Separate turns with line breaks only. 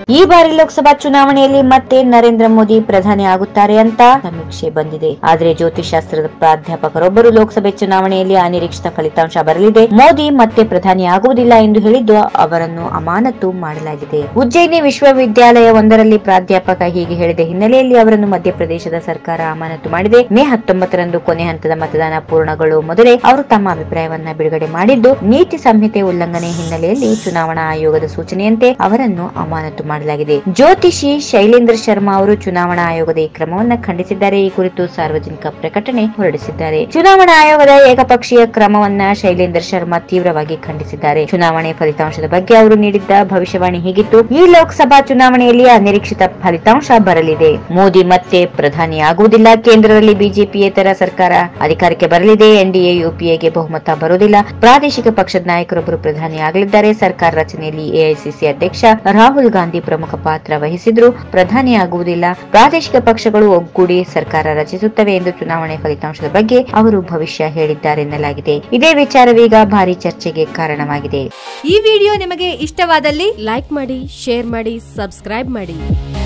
ಈ ಬಾರಿ ಲೋಕಸಭಾ ಚುನಾವಣೆಯಲ್ಲಿ ಮತ್ತೆ ನರೇಂದ್ರ ಮೋದಿ ಪ್ರಧಾನಿ ಆಗುತ್ತಾರೆ ಅಂತ ಸಮೀಕ್ಷೆ ಬಂದಿದೆ ಆದ್ರೆ ಜ್ಯೋತಿಷಾಸ್ತ್ರದ ಪ್ರಾಧ್ಯಾಪಕರೊಬ್ಬರು ಲೋಕಸಭೆ ಚುನಾವಣೆಯಲ್ಲಿ ಅನಿರೀಕ್ಷಿತ ಫಲಿತಾಂಶ ಬರಲಿದೆ ಮೋದಿ ಮತ್ತೆ ಪ್ರಧಾನಿ ಆಗುವುದಿಲ್ಲ ಎಂದು ಹೇಳಿದ್ದು ಅವರನ್ನು ಅಮಾನತು ಮಾಡಲಾಗಿದೆ ಉಜ್ಜಯಿನಿ ವಿಶ್ವವಿದ್ಯಾಲಯ ಒಂದರಲ್ಲಿ ಪ್ರಾಧ್ಯಾಪಕ ಹೀಗೆ ಹೇಳಿದ ಹಿನ್ನೆಲೆಯಲ್ಲಿ ಅವರನ್ನು ಮಧ್ಯಪ್ರದೇಶದ ಸರ್ಕಾರ ಅಮಾನತು ಮಾಡಿದೆ ಮೇ ಹತ್ತೊಂಬತ್ತರಂದು ಕೊನೆ ಹಂತದ ಮತದಾನ ಪೂರ್ಣಗೊಳ್ಳುವ ಮೊದಲೇ ಅವರು ತಮ್ಮ ಅಭಿಪ್ರಾಯವನ್ನ ಬಿಡುಗಡೆ ಮಾಡಿದ್ದು ನೀತಿ ಸಂಹಿತೆ ಉಲ್ಲಂಘನೆ ಹಿನ್ನೆಲೆಯಲ್ಲಿ ಚುನಾವಣಾ ಆಯೋಗದ ಸೂಚನೆಯಂತೆ ಅವರನ್ನು ಅಮಾನತು ಮಾಡಲಾಗಿದೆ ಜ್ಯೋತಿಷಿ ಶೈಲೇಂದ್ರ ಶರ್ಮಾ ಅವರು ಚುನಾವಣಾ ಆಯೋಗದ ಈ ಕ್ರಮವನ್ನ ಖಂಡಿಸಿದ್ದಾರೆ ಈ ಕುರಿತು ಸಾರ್ವಜನಿಕ ಪ್ರಕಟಣೆ ಹೊರಡಿಸಿದ್ದಾರೆ ಚುನಾವಣಾ ಆಯೋಗದ ಏಕಪಕ್ಷೀಯ ಕ್ರಮವನ್ನ ಶೈಲೇಂದ್ರ ಶರ್ಮಾ ತೀವ್ರವಾಗಿ ಖಂಡಿಸಿದ್ದಾರೆ ಚುನಾವಣೆ ಫಲಿತಾಂಶದ ಬಗ್ಗೆ ಅವರು ನೀಡಿದ್ದ ಭವಿಷ್ಯವಾಣಿ ಹೀಗಿತ್ತು ಈ ಲೋಕಸಭಾ ಚುನಾವಣೆಯಲ್ಲಿ ಅನಿರೀಕ್ಷಿತ ಫಲಿತಾಂಶ ಬರಲಿದೆ ಮೋದಿ ಮತ್ತೆ ಪ್ರಧಾನಿ ಆಗುವುದಿಲ್ಲ ಕೇಂದ್ರದಲ್ಲಿ ಬಿಜೆಪಿಯೇತರ ಸರ್ಕಾರ ಅಧಿಕಾರಕ್ಕೆ ಬರಲಿದೆ ಎನ್ಡಿಎ ಯುಪಿಎಗೆ ಬಹುಮತ ಬರುವುದಿಲ್ಲ ಪ್ರಾದೇಶಿಕ ಪಕ್ಷದ ನಾಯಕರೊಬ್ಬರು ಪ್ರಧಾನಿ ಆಗಲಿದ್ದಾರೆ ಸರ್ಕಾರ ರಚನೆಯಲ್ಲಿ ಎಐಸಿಸಿ ಅಧ್ಯಕ್ಷ ರಾಹುಲ್ ಗಾಂಧಿ ಪ್ರಮುಖ ಪಾತ್ರ ವಹಿಸಿದ್ರು ಪ್ರಧಾನಿ ಆಗುವುದಿಲ್ಲ ಪ್ರಾದೇಶಿಕ ಪಕ್ಷಗಳು ಒಗ್ಗೂಡಿ ಸರ್ಕಾರ ರಚಿಸುತ್ತವೆ ಎಂದು ಚುನಾವಣೆ ಫಲಿತಾಂಶದ ಬಗ್ಗೆ ಅವರು ಭವಿಷ್ಯ ಹೇಳಿದ್ದಾರೆ ಎನ್ನಲಾಗಿದೆ ಇದೇ ವಿಚಾರವೀಗ ಭಾರಿ ಚರ್ಚೆಗೆ ಕಾರಣವಾಗಿದೆ
ಈ ವಿಡಿಯೋ ನಿಮಗೆ ಇಷ್ಟವಾದಲ್ಲಿ
ಲೈಕ್ ಮಾಡಿ ಶೇರ್ ಮಾಡಿ ಸಬ್ಸ್ಕ್ರೈಬ್ ಮಾಡಿ